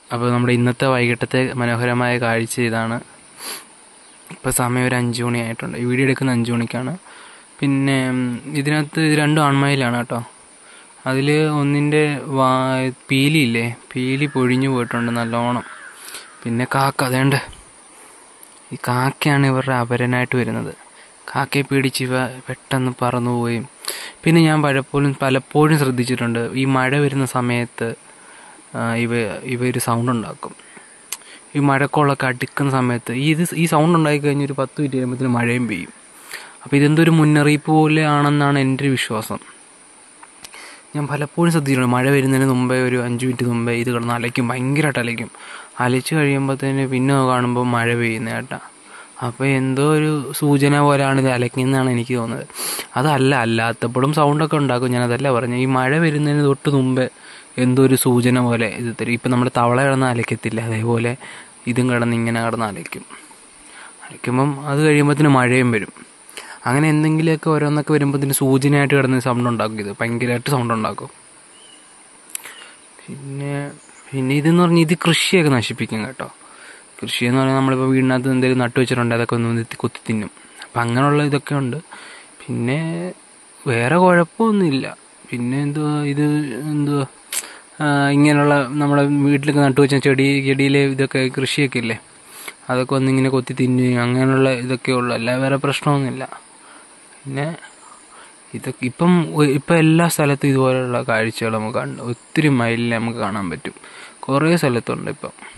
അപ്പോൾ നമ്മുടെ ഇന്നത്തെ വൈകിട്ടത്തെ മനോഹരമായ കാഴ്ച ഇതാണ് ഇപ്പോൾ സമയം ഒരു അഞ്ച് മണിയായിട്ടുണ്ട് ഈ വീഡിയോ എടുക്കുന്ന അഞ്ച് മണിക്കാണ് പിന്നെ ഉം, ഇതിനകത്ത് ഇത് രണ്ടും ആൺമയിലാണ് കേട്ടോ അതിൽ ഒന്നിൻ്റെ വാ പീലിയില്ലേ പീലി പൊഴിഞ്ഞു പോയിട്ടുണ്ട് നല്ലോണം പിന്നെ കാക്ക അതേണ്ട ഈ കാക്കയാണ് ഇവരുടെ അപരനായിട്ട് വരുന്നത് കാക്കയെ പേടിച്ച് ഇവ പെട്ടെന്ന് പറന്നു പോവുകയും പിന്നെ ഞാൻ പലപ്പോഴും പലപ്പോഴും ശ്രദ്ധിച്ചിട്ടുണ്ട് ഈ മഴ വരുന്ന സമയത്ത് ആ, ഇവ ഇവ ഒരു സൗണ്ട് ഉണ്ടാക്കും ഈ മഴക്കോളൊക്കെ അടുക്കുന്ന സമയത്ത് ഈ ഇത് ഈ സൗണ്ട് ഉണ്ടായി കഴിഞ്ഞ് ഒരു പത്ത് മിനിറ്റ് കഴിയുമ്പോഴത്തേന് മഴയും പെയ്യും അപ്പോൾ ഇതെന്തൊരു മുന്നറിയിപ്പ് പോലെ ആണെന്നാണ് എൻ്റെ ഒരു വിശ്വാസം ഞാൻ പലപ്പോഴും ശ്രദ്ധിച്ചിട്ടുണ്ട് മഴ വരുന്നതിന് മുമ്പേ ഒരു അഞ്ച് മിനിറ്റ് മുമ്പേ ഇത് കിടന്ന് അലയ്ക്കും ഭയങ്കരമായിട്ട് അലയ്ക്കും അലച്ച് കഴിയുമ്പോഴത്തേന് പിന്നെ കാണുമ്പോൾ മഴ പെയ്യുന്ന കേട്ടാ അപ്പോൾ എന്തോ ഒരു സൂചന പോലെയാണ് ഇത് അലയ്ക്കുന്നതാണ് എനിക്ക് തോന്നുന്നത് അതല്ല അല്ലാത്തപ്പോഴും സൗണ്ടൊക്കെ ഉണ്ടാക്കും ഞാൻ അതല്ല പറഞ്ഞത് ഈ മഴ വരുന്നതിന് തൊട്ട് മുമ്പേ എന്തോ ഒരു സൂചന പോലെ ഇത് തരും ഇപ്പം നമ്മുടെ തവള കിടന്ന് അലയ്ക്കത്തില്ല അതേപോലെ ഇതും കിടന്ന് ഇങ്ങനെ കിടന്ന് അലയ്ക്കും അലയ്ക്കുമ്പം അത് കഴിയുമ്പോഴത്തേന് മഴയും വരും അങ്ങനെ എന്തെങ്കിലുമൊക്കെ ഓരോന്നൊക്കെ വരുമ്പോഴത്തേന് സൂചനയായിട്ട് കിടന്ന് സൗണ്ട് ഉണ്ടാക്കും ഇത് ഭയങ്കരമായിട്ട് സൗണ്ട് ഉണ്ടാക്കും പിന്നെ പിന്നെ ഇതെന്ന് പറഞ്ഞാൽ ഇത് കൃഷിയൊക്കെ നശിപ്പിക്കും കേട്ടോ കൃഷി എന്ന് പറഞ്ഞാൽ നമ്മളിപ്പോൾ വീടിനകത്ത് എന്തെങ്കിലും നട്ടു വെച്ചിട്ടുണ്ട് അതൊക്കെ ഒന്ന് വന്ന് കുത്തി തിന്നും അപ്പം അങ്ങനെയുള്ള ഇതൊക്കെ ഉണ്ട് പിന്നെ വേറെ കുഴപ്പമൊന്നുമില്ല പിന്നെ എന്തുവാ ഇത് എന്തുവാ ആ, ഇങ്ങനെയുള്ള നമ്മുടെ വീട്ടിലൊക്കെ നട്ടു വെച്ച ചെടി ചെടിയിലെ ഇതൊക്കെ കൃഷിയൊക്കെ ഇല്ലേ അതൊക്കെ ഒന്നിങ്ങനെ കൊത്തി തിന്നുകയും അങ്ങനെയുള്ള ഇതൊക്കെ ഉള്ളു അല്ല വേറെ പ്രശ്നമൊന്നുമില്ല പിന്നെ ഇതൊക്കെ ഇപ്പം ഒ- ഇപ്പം എല്ലാ സ്ഥലത്തും ഇതുപോലെയുള്ള കാഴ്ചകൾ നമുക്ക് കണ്ട് ഒത്തിരി മൈലിൽ നമുക്ക് കാണാൻ പറ്റും കുറേ സ്ഥലത്തുണ്ട് ഇപ്പം